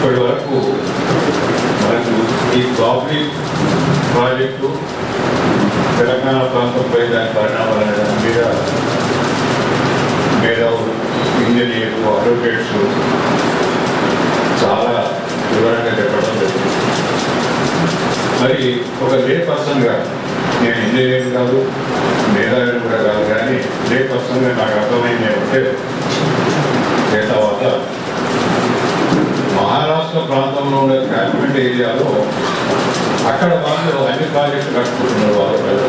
ఇప్పటి వరకు మనకు ఈ బాబ్లీ ప్రాజెక్టు తెలంగాణ ప్రాంతంపై దాని పరిణామాలు అనే దాని మీద మేధావులు ఇంజనీర్లు అడ్వకేట్స్ చాలా వివరంగా చెప్పడం జరిగింది మరి ఒక లే పర్సన్గా నేను ఇంజనీర్ కాదు మేధావిని కూడా కాదు కానీ లే పర్సన్గా నాకు అర్థమైంది ఏమంటే ఏ తర్వాత మహారాష్ట్ర ప్రాంతంలో ఉండే క్యాబినెట్ ఏరియాలో అక్కడ వాళ్ళు అన్ని ప్రాజెక్టులు కట్టుకుంటున్నారు వాళ్ళు ప్రజలు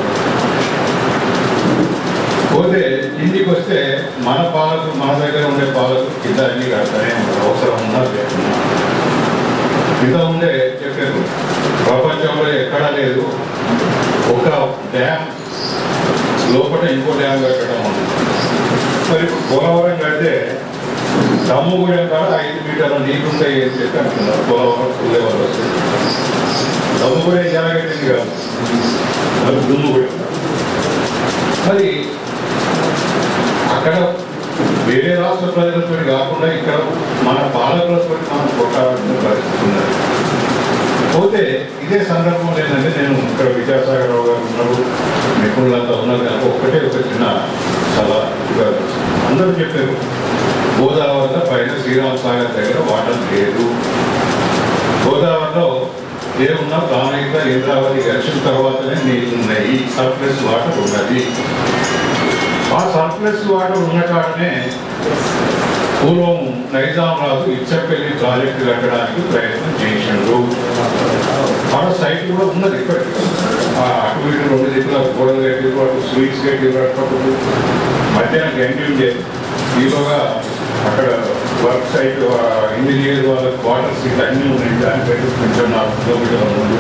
పోతే ఇంటికి వస్తే మన పాలకు మన దగ్గర ఉండే పాలకు కింద అన్ని కడతానే ఉంటారు. అవసరం ఉన్నా లేకున్నా కింద ఉండే చెప్పారు ప్రపంచంలో ఎక్కడా లేదు ఒక డ్యామ్ లోపల ఇంకో డ్యామ్ కట్టడం ఉంది మరి ఇప్పుడు పోలవరం కడితే దమ్ముగూడెం కాడ ఐదు మీటర్ల నీళ్ళు ఉంటాయి అని చెప్పి అంటున్నారు పోలవరం పుల్లే వాళ్ళు వస్తే దమ్ముగూడెం జరగట్టింది కాదు మరి దుమ్ముగూడెం మరి అక్కడ వేరే రాష్ట్ర ప్రజలతో కాకుండా ఇక్కడ మన పాలకులతో మనం కొట్టాల్సిన పరిస్థితి ఉన్నది పోతే ఇదే సందర్భంలో ఏంటంటే నేను ఇక్కడ విద్యాసాగర్ రావు గారు ఉన్నారు నిపుణులంతా ఉన్నారు కనుక ఒక్కటే ఒక చిన్న సలహా ఇవ్వాలి. అందరూ చెప్పారు గోదావరిలో పైన శ్రీరామ్ సాగర్ దగ్గర వాటర్ లేదు గోదావరిలో ఏమున్నా ప్రాణహిత ఇంద్రావతి కలిసిన తర్వాతనే నీళ్ళు ఉన్నాయి సర్ప్లస్ వాటర్ ఉన్నది ఆ సర్ప్లస్ వాటర్ ఉన్న కాడనే పూర్వం నైజాం రాజు ఇచ్చపల్లి ప్రాజెక్టు కట్టడానికి ప్రయత్నం చేసిండు మన సైట్ కూడా ఉన్నది ఇప్పటికీ ఆ అటు ఇటు రెండు దిక్కుల గోడలు కట్టి అటు స్వీట్స్ కట్టి అటు మధ్యాహ్నం గంటి ఉండే ఈలోగా అక్కడ వర్క్ సైట్ ఇంజనీర్ వాళ్ళ క్వార్టర్స్ ఇట్లా అన్నీ ఉన్నాయి దాని పెట్టి కొంచెం నాలుగు కిలోమీటర్ల ముందు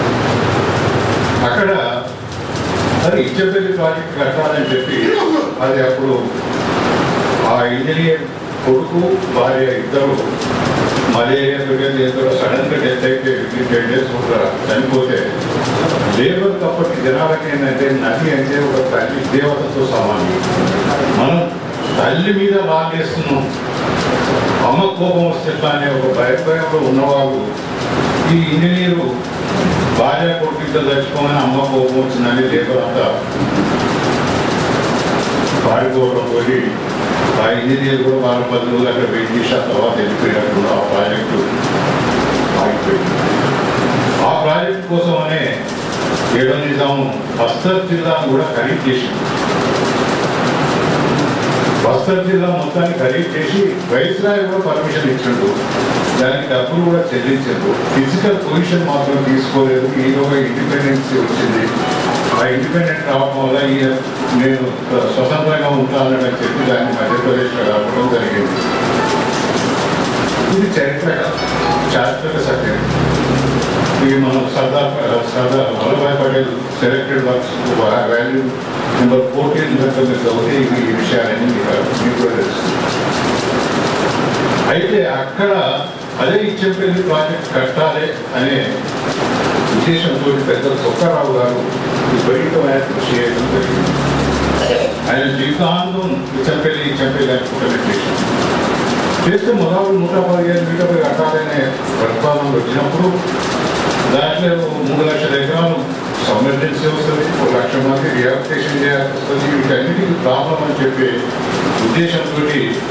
అక్కడ అది ఇచ్చపల్లి ప్రాజెక్ట్ కట్టాలని చెప్పి అది అప్పుడు ఆ ఇంజనీర్ కొడుకు భార్య ఇద్దరు మలేరియా తోటి ఇద్దరు సడన్ గా డెత్ అయితే టెన్ డేస్ చనిపోతే లేబర్ అప్పటి జనాలకి ఏంటంటే నది అంటే ఒక తల్లి దేవతతో సమానం మనం తల్లి మీద లాగేస్తున్నాం అమ్మ కోపం వస్తే అనే ఒక భయభయంలో ఉన్నవాళ్ళు ఈ ఇంజనీరు భార్య కొడుకు ఇద్దరు చచ్చిపోగానే అమ్మ కోపం వచ్చిందని లేబర్ అంతా పారిపోవడం పోయి ఆ ఇంజనీర్ కూడా వారం పది రోజులు అక్కడ వెయిట్ చేసి ఆ తర్వాత వెళ్ళిపోయినప్పుడు ఆ ప్రాజెక్టు ఆగిపోయింది ఆ ప్రాజెక్టు కోసమనే ఏడో నిజాము బస్తర్ జిల్లాను కూడా ఖరీదు చేసింది బస్తర్ జిల్లా మొత్తాన్ని ఖరీదు చేసి వైస్రాయ్ కూడా పర్మిషన్ ఇచ్చిండు దానికి డబ్బులు కూడా చెల్లించారు ఫిజికల్ పొజిషన్ మాత్రం తీసుకోలేదు ఈలోగా ఇండిపెండెన్స్ వచ్చింది ఆ ఇండిపెండెంట్ రావడం వల్ల ఈ నేను స్వతంత్రంగా ఉంటానని చెప్పి దాన్ని మధ్యప్రదేశ్లో రావడం జరిగింది ఇది చరిత్ర చారిత్రక సత్యం ఇది మనం Sardar Sardar Vallabhbhai Patel selected works value number fourteen కనుక మీరు చదివితే ఇవి ఈ విషయాలన్నీ మీకు మీకు కూడా తెలుస్తుంది అయితే అక్కడ అదే ఇచ్చేపల్లి ప్రాజెక్ట్ కట్టాలి అనే ఉద్దేశంతో పెద్ద సొక్కారావు గారు విపరీతమైన కృషి చేయడం జరిగింది ఆయన జీవితాంతం ఇచ్చంపల్లి ఇచ్చంపల్లి అనుకుంటే చేశారు చేస్తే మొదలు నూట పదిహేను మీటర్లు కట్టాలనే ప్రతిపాదనలు వచ్చినప్పుడు దాంట్లో మూడు లక్షల ఎకరాలు సమ్మెర్జెన్సీ వస్తుంది ఒక లక్ష మంది రియాక్టేషన్ చేయాల్సి వస్తుంది వీటన్నిటికీ ప్రాబ్లం అని చెప్పి ఉద్దేశంతో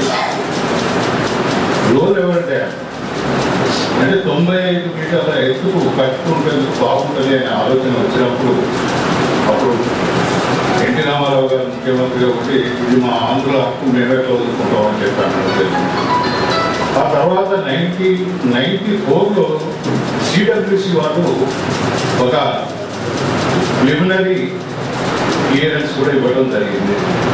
లో లెవెల్ డ్యామ్ అంటే తొంభై ఐదు మీటర్ల ఎత్తుకు కట్టుకుంటే బాగుంటుంది అనే ఆలోచన వచ్చినప్పుడు అప్పుడు ఎన్టీ రామారావు గారు ముఖ్యమంత్రి ఒకటి ఇది మా ఆంధ్ర హక్కు మేరకు వదులుకుంటామని చెప్పాను ఆ తర్వాత నైన్టీ నైన్టీ ఫోర్లో సిడబ్ల్యూసి వాళ్ళు ఒక ప్రిలిమినరీ క్లియరెన్స్ కూడా ఇవ్వడం జరిగింది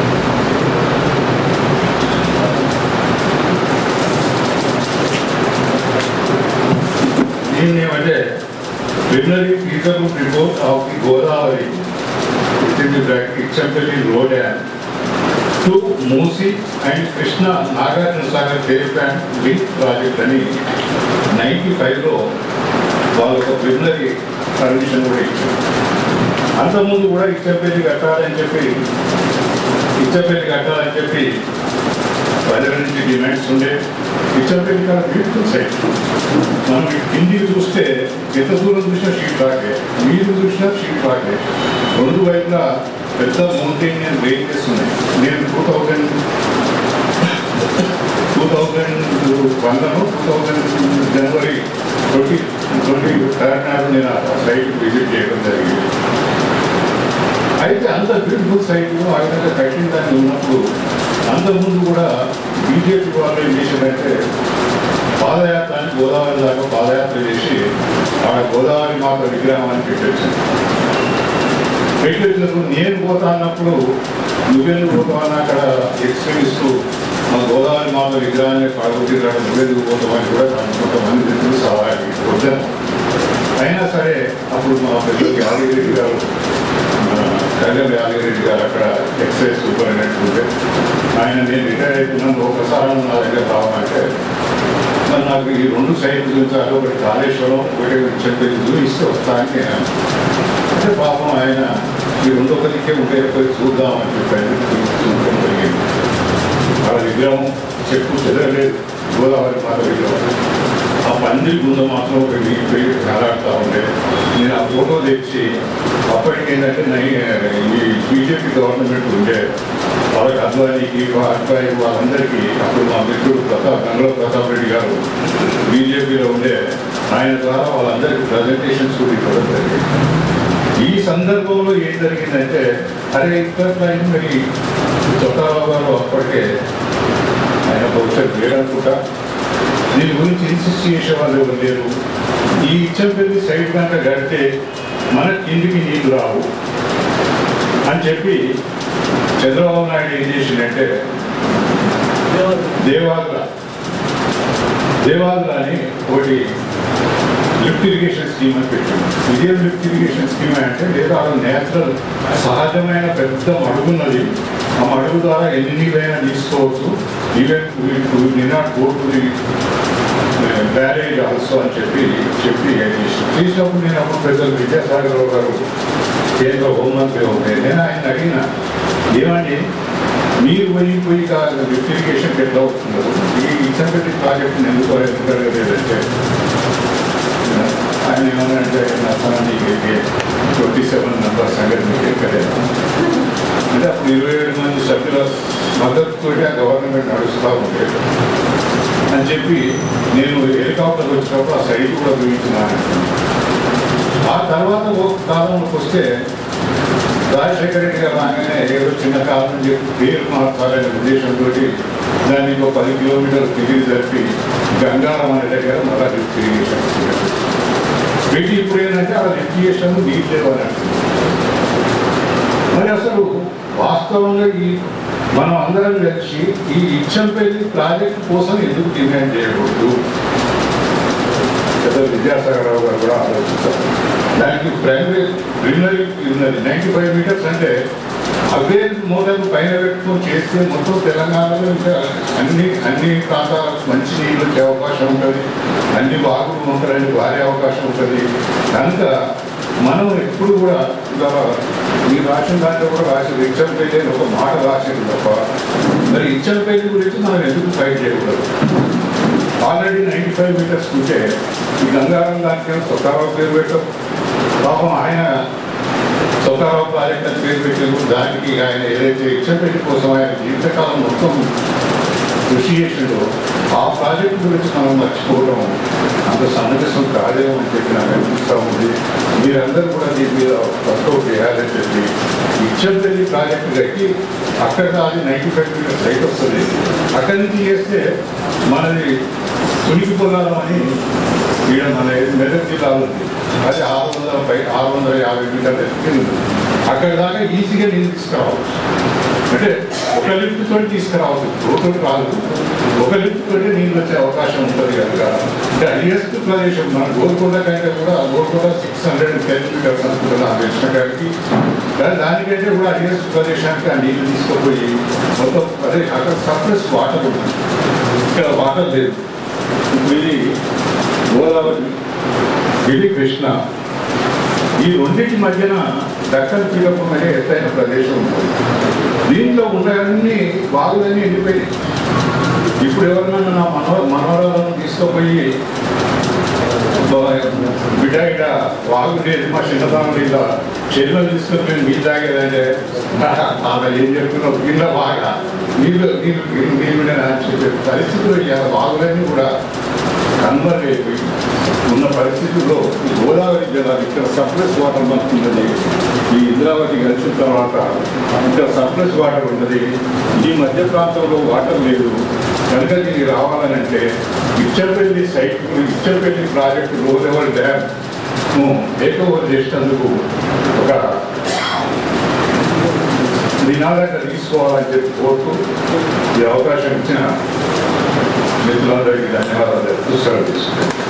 దీన్ని ఏమంటే preliminary feasible report of the Godavari within the bracket Ichampalli Road and to Musi and Krishna Nagarjuna Sagar Dave and Link project అని నైన్టీ ఫైవ్లో వాళ్ళు ఒక ప్రిలిమినరీ పర్మిషన్ కూడా ఇచ్చారు అంతకుముందు కూడా ఇచ్చపల్లి కట్టాలని చెప్పి ఇచ్చపల్లి కట్టాలని చెప్పి ప్రజల నుంచి డిమాండ్స్ ఉండే ఇచ్చంపల్లి కాడ బ్యూటిఫుల్ సైట్ మనం ఈ కిందికి చూస్తే ఎంత దూరం చూసినా షీట్ రాకే మీరు చూసినా షీట్ రాకే రెండు వైపులా పెద్ద మౌంటైనియన్ రేంజెస్ ఉన్నాయి నేను టూ థౌజండ్ టూ థౌజండ్ వన్లో two thousand January twenty twenty third నాడు నేను ఆ సైట్ విజిట్ చేయడం జరిగింది అయితే అంత బ్యూటిఫుల్ సైట్ ఆ విధంగా కట్టిన దాన్ని ఉన్నప్పుడు అంతకుముందు కూడా బీజేపీ వాళ్ళు ఏం చేశారంటే పాదయాత్ర అని గోదావరి దాకా పాదయాత్ర చేసి ఆడ గోదావరి మాత విగ్రహాన్ని పెట్టొచ్చాను పెట్టినప్పుడు నేను పోతా అన్నప్పుడు నువ్వెందుకు పోతావని అక్కడ ఎక్స్ప్రెయిస్తూ మా గోదావరి మాత విగ్రహాన్ని పడగొట్టిరాడు నువ్వెందుకు పోతామని కూడా దానికి కొంతమంది వ్యక్తులు సవాళ్ళకి వద్దాను అయినా సరే అప్పుడు మా పెద్దలు యాదగిరెడ్డి గారు మన కళ్యాణ్ యాదగిరెడ్డి గారు అక్కడ ఎక్సైజ్ సూపరింటెండెంట్ ఉంటే ఆయన నేను రిటైర్ అయిపోయినాను ఒకసారి నా దగ్గర రావాలంటే మరి నాకు ఈ రెండు సైట్లు చూపించాలి ఒకటి కాళేశ్వరం ఒకటి చెప్పేది చూపిస్తే వస్తా అని నేను అన్నాను. అంటే పాపం ఆయన ఈ రెండు ఒకరికే ఉంటే పోయి చూద్దామని చెప్పాను చూడటం జరిగింది వాళ్ళ విగ్రహం చెప్పు చెదరలేదు గోదావరి మాత విగ్రహం ఆ పందిరి గుంద మాత్రం ఒక పోయి వేలాడుతూ ఉండే నేను ఆ ఫోటో తెచ్చి అప్పటికి ఏంటంటే నై- ఈ బీజేపీ గవర్నమెంట్ ఉండే వాళ్ళకి అద్వానీకి వాజ్పేయి వాళ్ళందరికీ అప్పుడు మా మిత్రుడు ప్రతాప్ గంగలో ప్రతాప్ రెడ్డి గారు బీజేపీలో ఉండే ఆయన ద్వారా వాళ్ళందరికీ ప్రజెంటేషన్స్ కూడా ఇవ్వడం జరిగింది ఈ సందర్భంలో ఏం జరిగిందంటే అరే ఇక్కడ మరి చొక్కారావు గారు అప్పటికే ఆయన బహుశా లేడనుకుంటా దీని గురించి ఇన్సిస్ట్ చేసే వాళ్ళు ఎవరు లేరు ఈ ఇచ్చంపల్లి సైడ్ కనుక కడితే మన కిందికి నీళ్లు రావు అని చెప్పి చంద్రబాబు నాయుడు ఏం చేసిందంటే దేవాగ్ర దేవాగ్ర అని ఒకటి లిఫ్ట్ ఇరిగేషన్ స్కీమ్ అని పెట్టింది ఇదేం లిఫ్ట్ ఇరిగేషన్ స్కీమ్ అంటే లేదా నేచురల్ సహజమైన పెద్ద మడుగున్నది ఆ మడుగు ద్వారా ఎన్ని నీళ్ళైనా తీసుకోవచ్చు ఈవెన్ నినాట్ కోర్టు బ్యారేజ్ ఆల్సో అని చెప్పి చెప్పి చేసి చేసినప్పుడు నేను అప్పుడు పెద్దలు విద్యాసాగర్ రావు గారు కేంద్ర హోంమంత్రి ఉంటే నేను ఆయన అడిగిన ఏమండి మీరు పోయి పోయి కాదు లిఫ్ట్ ఇరిగేషన్ ఎట్లా అవుతుందో ఈ ఇచ్చంపల్లి ప్రాజెక్ట్ని ఎందుకు ఎందుకు అడగలేదంటే ఆయన ఏమన్నారంటే నా సనానికి ట్వంటీ సెవెన్ నెంబర్ సంగతి మీకు ఎక్కలేదు అంటే అప్పుడు ఇరవై ఏడు మంది సభ్యుల మద్దతుతో ఆ గవర్నమెంట్ నడుస్తూ ఉండేది అని చెప్పి నేను హెలికాప్టర్ వచ్చినప్పుడు ఆ సైట్ కూడా చూపించినాను ఆ తర్వాత ఒక కాలంలోకి వస్తే రాజశేఖర రెడ్డి గారు రాగానే ఏదో చిన్న కాలం అని చెప్పి పేరు మార్చాలనే ఉద్దేశంతో దాన్ని ఇంకో పది కిలోమీటర్లు తిరిగి జరిపి గంగారం అనే దగ్గర మళ్ళా లిఫ్ట్ ఇరిగేషన్ వీటి ఇప్పుడు ఏంటంటే ఆ లిఫ్ట్ ఇరిగేషన్ నీళ్ళు లేవని అంటున్నారు. మరి అసలు వాస్తవంగా ఈ మనం అందరం కలిసి ఈ ఇచ్చంపల్లి ప్రాజెక్ట్ కోసం ఎందుకు డిమాండ్ చేయకూడదు పెద్ద విద్యాసాగర్ రావు గారు కూడా ఆలోచించారు దానికి ప్రైమరీ ప్రిలిమినరీ ఉన్నది నైంటీ ఫైవ్ మీటర్స్ అంటే అవే మోటార్లు పైన పెట్టుకొని చేస్తే మొత్తం తెలంగాణలో ఇంకా అన్ని అన్ని ప్రాంతాలకు మంచి నీళ్ళు వచ్చే అవకాశం ఉంటుంది అన్ని బాగులు ఉంటారని వారే అవకాశం ఉంటుంది కనుక మనం ఎప్పుడు కూడా ఇలా ఈ రాసిన దాంట్లో కూడా రాసి ఇచ్చంపల్లి అని ఒక మాట రాసింది తప్ప మరి ఇచ్చంపల్లి గురించి మనం ఎందుకు ఫైట్ చేయకూడదు ఆల్రెడీ నైంటీ ఫైవ్ మీటర్స్ ఉంటే ఈ గంగారం దానికి సొక్కారావు పేరు పెట్టాం పాపం ఆయన సొక్కారావు ప్రాజెక్ట్ అని పేరు పెట్టారు దానికి ఆయన ఏదైతే ఇచ్చపెట్టి కోసం ఆయన జీవితకాలం మొత్తం కృషి చేసిండో ఆ ప్రాజెక్ట్ గురించి మనం మర్చిపోవడం అంత సన్నివేశం కాదేమో అని చెప్పి నాకు అనిపిస్తూ ఉంది మీరందరూ కూడా దీని మీద వర్కౌట్ చేయాలని చెప్పి ఇచ్చంపల్లి ప్రాజెక్ట్ కట్టి అక్కడ అది నైంటీ ఫైవ్ మీటర్స్ రైట్ వస్తుంది అక్కడి నుంచి చేస్తే మనది తునికి పొలాలం అని ఈడ మన మెదక్ జిల్లాలో ఉంది అది ఆరు వందల పై ఆరు వందల యాభై మీటర్ల ఎత్తుకెళ్ళి ఉంది అక్కడ దాకా ఈజీగా నీళ్ళు తీసుకురావచ్చు అంటే ఒక లిఫ్ట్ తోటి తీసుకురావచ్చు రోడ్డు రాదు ఒక లిఫ్ట్ తోటి నీళ్ళు వచ్చే అవకాశం ఉంటుంది కనుక అంటే హైయెస్ట్ ప్రదేశం మన గోల్కొండ కంటే కూడా Golconda six hundred ten meters అనుకుంటున్నా తెలిసిన కాడికి కానీ దానికంటే కూడా హైయెస్ట్ ప్రదేశానికి ఆ నీళ్ళు తీసుకుపోయి మొత్తం అదే అక్కడ సర్ప్లస్ వాటర్ ఉంది ఇక్కడ వాటర్ లేదు ఇది గోదావరి ఇది కృష్ణ ఈ రెండింటి మధ్యన దక్కన్ తీరపు అనే ఎత్తైన ప్రదేశం ఉంటుంది దీంట్లో ఉన్నవన్నీ బాగులన్నీ ఎండిపోయినాయి ఇప్పుడు ఎవరినైనా నా మనో మనవరాలను తీసుకుపోయి బిడ్డ ఇట వాగుండేది మా చిన్నతనం ఇలా చెరువులో తీసుకొని మేము నీళ్ళు తాగేదంటే తాత ఏం చెప్తున్నావు కింద బాగా నీళ్ళు నీళ్ళు నీళ్ళు నీళ్ళు అని చెప్పే పరిస్థితులు ఇలా వాగులన్నీ కూడా కన్వర్ట్ ఉన్న పరిస్థితుల్లో ఈ గోదావరి జలాలు ఇక్కడ సప్లెస్ వాటర్ వస్తున్నది ఈ ఇంద్రావతి కలిసిన తర్వాత ఇక్కడ సప్లెస్ వాటర్ ఉన్నది ఈ మధ్య ప్రాంతంలో వాటర్ లేదు కనుక దీనికి రావాలనంటే ఇచ్చపల్లి సైట్ ఇచ్చపల్లి ప్రాజెక్టు లో లెవెల్ డ్యామ్ టేక్ ఓవర్ చేసినందుకు ఒక నినాదంగా తీసుకోవాలని చెప్పి కోరుతూ ఈ అవకాశం ఇచ్చిన మిత్రులందరికీ ధన్యవాదాలు చెప్తూ సెలవు తీసుకుంటాను